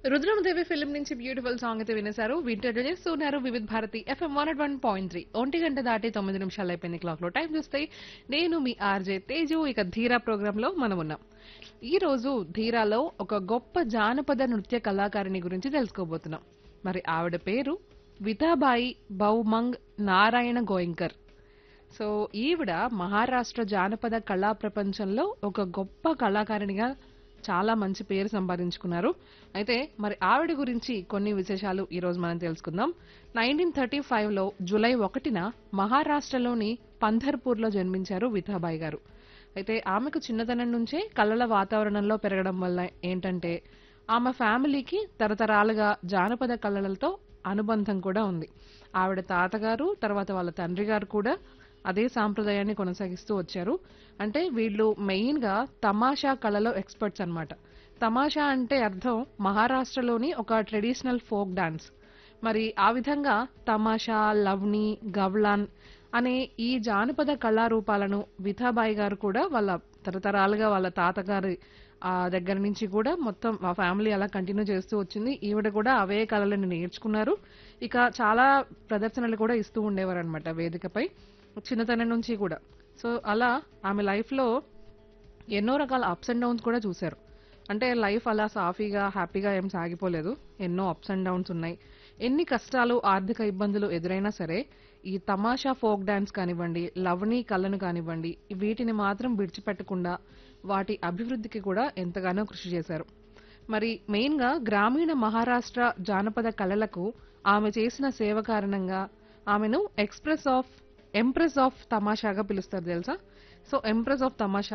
Rudramadevi film నుంచి beautiful song అయితే వినేశారు వింటర్ చేస్తున్నారు Vividh Bharati FM one one point three ఒంటి గంట దాటి తొమ్మిది నిమిషాలు అయిపోయింది క్లాక్ లో టైం చూస్తే నేను మీ ఆర్జే తేజు ఇక ధీరా ప్రోగ్రామ్ లో మనం ఉన్నాం ఈ రోజు ధీరాలో ఒక గొప్ప జానపద నృత్య కళాకారిణి గురించి తెలుసుకోబోతున్నాం మరి ఆవిడ పేరు వితాబాయి బౌమంగ్ నారాయణ గోయింకర్ సో ఈవిడ మహారాష్ట్ర జానపద కళా ప్రపంచంలో ఒక గొప్ప కళాకారిణిగా చాలా మంచి పేరు సంపాదించుకున్నారు అయితే మరి ఆవిడ గురించి కొన్ని విశేషాలు ఈ రోజు మనం తెలుసుకుందాం నైన్టీన్ థర్టీ ఫైవ్ లో జూలై ఒకటిన మహారాష్ట్రలోని పంధర్పూర్ లో జన్మించారు విఠాబాయి గారు అయితే ఆమెకు చిన్నతనం నుంచే కళల వాతావరణంలో పెరగడం వల్ల ఏంటంటే ఆమె ఫ్యామిలీకి తరతరాలుగా జానపద కళలతో అనుబంధం కూడా ఉంది ఆవిడ తాతగారు తర్వాత వాళ్ళ తండ్రి గారు కూడా అదే సాంప్రదాయాన్ని కొనసాగిస్తూ వచ్చారు అంటే వీళ్ళు మెయిన్ గా తమాషా కళలో ఎక్స్పర్ట్స్ అన్నమాట తమాషా అంటే అర్థం మహారాష్ట్రలోని ఒక ట్రెడిషనల్ ఫోక్ డాన్స్ మరి ఆ విధంగా తమాషా లవ్ని గవ్లాన్ అనే ఈ జానపద కళారూపాలను విఠాబాయి గారు కూడా వాళ్ళ తరతరాలుగా వాళ్ళ తాతగారి ఆ దగ్గర నుంచి కూడా మొత్తం మా ఫ్యామిలీ అలా కంటిన్యూ చేస్తూ వచ్చింది ఈవిడ కూడా అవే కళలను నేర్చుకున్నారు ఇక చాలా ప్రదర్శనలు కూడా ఇస్తూ ఉండేవారు అనమాట వేదికపై చిన్నతనం నుంచి కూడా సో అలా ఆమె లైఫ్లో ఎన్నో రకాల అప్స్ అండ్ డౌన్స్ కూడా చూశారు అంటే లైఫ్ అలా సాఫీగా హ్యాపీగా ఏం సాగిపోలేదు ఎన్నో అప్స్ అండ్ డౌన్స్ ఉన్నాయి ఎన్ని కష్టాలు ఆర్థిక ఇబ్బందులు ఎదురైనా సరే ఈ తమాషా ఫోక్ డాన్స్ కానివ్వండి లవణి కళను కానివ్వండి వీటిని మాత్రం విడిచిపెట్టకుండా వాటి అభివృద్ధికి కూడా ఎంతగానో కృషి చేశారు మరి మెయిన్ గా గ్రామీణ మహారాష్ట్ర జానపద కళలకు ఆమె చేసిన సేవ కారణంగా ఆమెను ఎక్స్ప్రెస్ ఆఫ్ ఎంప్రెస్ ఆఫ్ తమాషాగా పిలుస్తారు తెలుసా సో ఎంప్రెస్ ఆఫ్ తమాషా